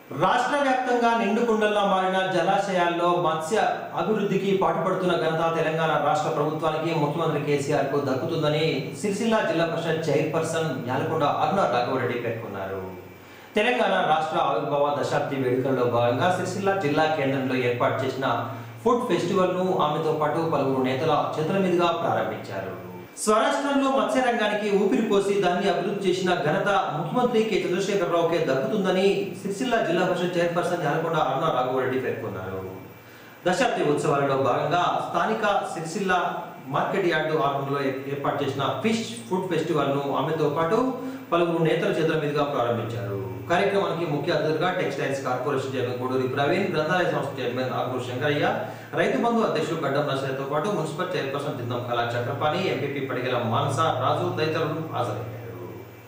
రాష్ట్ర వ్యాప్తంగా నిండుకుండల్లా మారిన జలాశయాల్లో మత్స్య అభివృద్ధికి పాటుపడుతున్న ఘనత తెలంగాణ రాష్ట్ర ప్రభుత్వానికి ముఖ్యమంత్రి కేసీఆర్ కు దక్కుతుందని సిరిసిల్ల జిల్లా పరిషత్ చైర్పర్సన్ యాలకొండ అరుణ రాఘవరెడ్డి పేర్కొన్నారు తెలంగాణ రాష్ట్ర ఆవిర్భావ దశాబ్ది వేడుకల్లో భాగంగా సిరిసిల్ల జిల్లా కేంద్రంలో ఏర్పాటు చేసిన ఫుడ్ ఫెస్టివల్ ను ఆమెతో పాటు పలువురు నేతల చేతుల మీదుగా ప్రారంభించారు స్వరాష్ట్రంలో మత్స్య రంగానికి ఊపిరి పోసి దాన్ని అభివృద్ధి చేసిన ఘనత ముఖ్యమంత్రి కె చంద్రశేఖరరావుకే దక్కుతుందని సిరిసిల్ల జిల్లా పరిషత్ చైర్పర్సన్ యాలకొండ అరుణ రాఘవరెడ్డి పేర్కొన్నారు దశాబ్ది ఉత్సవాలలో భాగంగా స్థానిక సిరిసిల్ల మార్కెట్ యార్డు ఆవరణలో ఏ- ఏర్పాటు చేసిన ఫిష్ ఫుడ్ ఫెస్టివల్ ను ఆమెతో పాటు పలువురు నేతల చేతుల మీదుగా ప్రారంభించారు కార్యక్రమానికి ముఖ్య అతిథులుగా textiles corporation chairman Guduri Praveen గ్రంథాలయ సంస్థ చైర్మన్ ఆకురు శంకరయ్య రైతు బంధు అధ్యక్షుడు గడ్డం నర్సయ్యతో పాటు మున్సిపల్ చైర్పర్సన్ తిందం కళా చక్రపాణి ఎంపీపీ పడిగల మానస రాజు తదితరులు హాజరయ్యారు